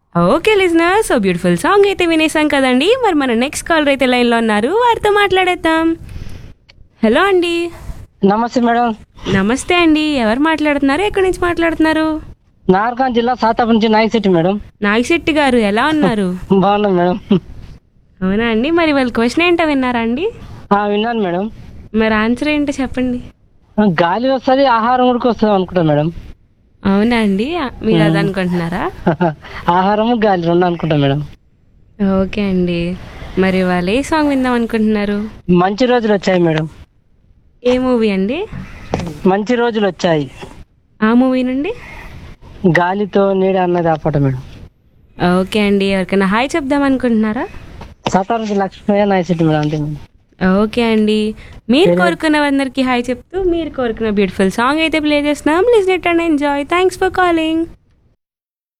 okay listener so beautiful song అయితే వినేసాం కదండి మరి మన నెక్స్ట్ కాలర్ అయితే లైన్లో ఉన్నారు వారితో మాట్లాడేద్దాం హలో అండి నమస్తే మేడం నమస్తే అండి ఎవరు మాట్లాడుతున్నారు ఎక్కడి నుంచి మాట్లాడుతున్నారు నార్కాన్ జిల్లా సాతాపు నుంచి నాయక్ సిటీ మేడం నాగిశెట్టి గారు ఎలా ఉన్నారు బాగున్నాం మేడం అవునా అండి మరి వాళ్ళ క్వశ్చన్ ఏంటో విన్నారా అండి ఆ, విన్నాను మేడం మరి ఆన్సర్ ఏంటో చెప్పండి గాలి వస్తుంది ఆహారం ఉడికి వస్తుంది అనుకుంటా మేడం అవునా అండి మీరు అది అనుకుంటున్నారా ఆహారము గాలి రెండు అనుకుంటా మేడం ఓకే అండి మరి వాళ్ళు ఏ సాంగ్ విందాం అనుకుంటున్నారు మంచి రోజులు వచ్చాయి మేడం ఏ మూవీ అండి మంచి రోజులు వచ్చాయి ఆ మూవీ నుండి గాలితో నీడ అన్నది ఆ పాట మేడం ఓకే అండి ఎవరికైనా హాయ్ చెప్దాం అనుకుంటున్నారా సాతాపు నుంచి లక్ష్మయ్య నాయక్ సిటీ మేడం అంతే మేడం ఓకే అండి మీరు కోరుకున్న అందరికి హాయ్ చెప్తూ మీరు కోరుకున్న బ్యూటిఫుల్ సాంగ్ అయితే ప్లే చేస్తున్నాం listen it and enjoy thanks for calling